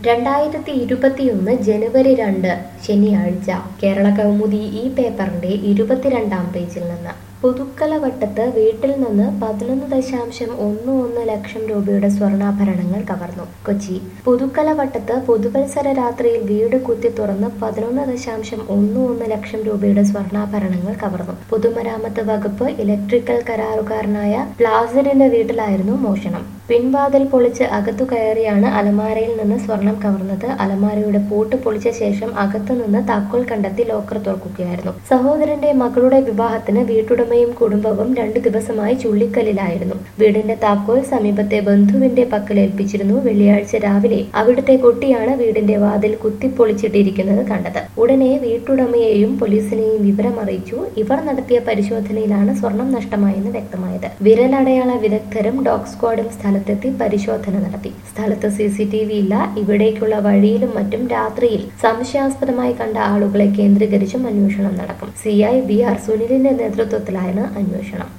രണ്ടായിരത്തി ഇരുപത്തിയൊന്ന് ജനുവരി രണ്ട് ശനിയാഴ്ച കേരള കൗമുദി ഈ പേപ്പറിന്റെ ഇരുപത്തിരണ്ടാം പേജിൽ നിന്ന് പുതുക്കലവട്ടത്ത് വീട്ടിൽ നിന്ന് പതിനൊന്ന് ദശാംശം ഒന്ന് ഒന്ന് ലക്ഷം രൂപയുടെ സ്വർണ്ണാഭരണങ്ങൾ കവർന്നു കൊച്ചി പുതുക്കലവട്ടത്ത് പുതുവത്സര രാത്രിയിൽ വീട് കുത്തി തുറന്ന് പതിനൊന്ന് ദശാംശം ഒന്ന് ഒന്ന് ലക്ഷം രൂപയുടെ സ്വർണ്ണാഭരണങ്ങൾ കവർന്നു പൊതുമരാമത്ത് വകുപ്പ് ഇലക്ട്രിക്കൽ കരാറുകാരനായ പ്ലാസറിന്റെ വീട്ടിലായിരുന്നു മോഷണം പിൻവാതിൽ പൊളിച്ച് അകത്തു കയറിയാണ് അലമാരയിൽ നിന്ന് സ്വർണം കവർന്നത് അലമാരയുടെ പൂട്ട് പൊളിച്ച ശേഷം അകത്തു നിന്ന് താക്കോൽ കണ്ടെത്തി ലോക്കർ തുറക്കുകയായിരുന്നു സഹോദരന്റെ മകളുടെ വിവാഹത്തിന് വീട്ടുടമയും കുടുംബവും രണ്ടു ദിവസമായി ചുള്ളിക്കലിലായിരുന്നു വീടിന്റെ താക്കോൽ സമീപത്തെ ബന്ധുവിന്റെ പക്കൽ ഏൽപ്പിച്ചിരുന്നു വെള്ളിയാഴ്ച രാവിലെ അവിടുത്തെ കുട്ടിയാണ് വീടിന്റെ വാതിൽ കുത്തിപ്പൊളിച്ചിട്ടിരിക്കുന്നത് കണ്ടത് ഉടനെ വീട്ടുടമയെയും പോലീസിനെയും വിവരം അറിയിച്ചു ഇവർ നടത്തിയ പരിശോധനയിലാണ് സ്വർണം നഷ്ടമായെന്ന് വ്യക്തമായത് വിരലടയാള വിദഗ്ധരും ഡോഗ് സ്ക്വാഡും സ്ഥലത്തെത്തി പരിശോധന നടത്തി സ്ഥലത്ത് സി സി ടി വി ഇല്ല ഇവിടേക്കുള്ള വഴിയിലും മറ്റും രാത്രിയിൽ സംശയാസ്പദമായി കണ്ട ആളുകളെ കേന്ദ്രീകരിച്ചും അന്വേഷണം നടക്കും സി ഐ ബി ആർ സുനിലിന്റെ നേതൃത്വത്തിലാണ് അന്വേഷണം